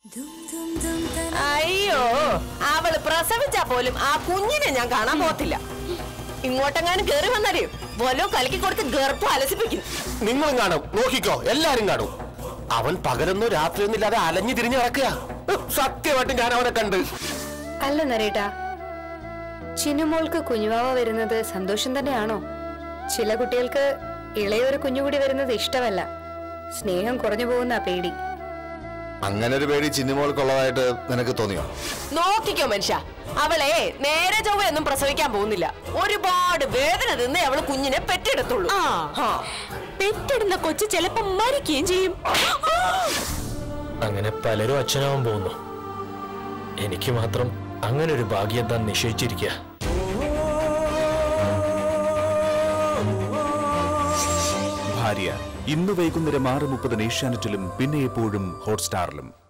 അയ്യോ അവള് പ്രസവിച്ചാ പോലും ആ കുഞ്ഞിനെ ഞാൻ കാണാൻ പോകത്തില്ല ഇങ്ങോട്ടെങ്ങാനും കേറി വന്നാലേ വല്ലോ കലക്കി കൊടുത്ത് ഗർഭം അലസിപ്പിക്കും നിങ്ങളും കാണും നോക്കിക്കോ എല്ലാരും കാണും അവൻ പകലൊന്നും രാത്രിയൊന്നും ഇല്ലാതെ അലഞ്ഞു തിരിഞ്ഞു നടക്കുക സത്യമായിട്ട് ഞാൻ അവനെ കണ്ട് അല്ല നരേട്ടാ ചിന്നുമോൾക്ക് കുഞ്ഞുവാവ വരുന്നത് സന്തോഷം തന്നെയാണോ ചില കുട്ടികൾക്ക് ഇളയൊരു കുഞ്ഞുകൂടി വരുന്നത് ഇഷ്ടമല്ല സ്നേഹം കുറഞ്ഞു പോകുന്ന പേടി അങ്ങനെ ഒരു പേടി ചിന്നുമോൾക്കുള്ളതായിട്ട് നിനക്ക് തോന്നിയോ നോക്കിക്കോ മനുഷ്യ അവളെ നേരെ ചൊവ്വയൊന്നും പ്രസവിക്കാൻ പോകുന്നില്ല ഒരുപാട് വേദന തിന്ന് അവള് കുഞ്ഞിനെ പെറ്റെടുത്തുള്ളൂ ആ. പെറ്റിടുന്ന കൊച്ചു ചിലപ്പോ മരിക്കുകയും ചെയ്യും അങ്ങനെ പലരും അച്ഛനാവാൻ പോകുന്നു എനിക്ക് മാത്രം അങ്ങനെ ഒരു ഭാഗ്യം താൻ നിശ്ചയിച്ചിരിക്കുക ഭാര്യ ഇന്ന് വൈകുന്നേരം ആറ് മുപ്പതിന് ഏഷ്യാനെറ്റിലും പിന്നെ എപ്പോഴും ഹോട്ട്സ്റ്റാറിലും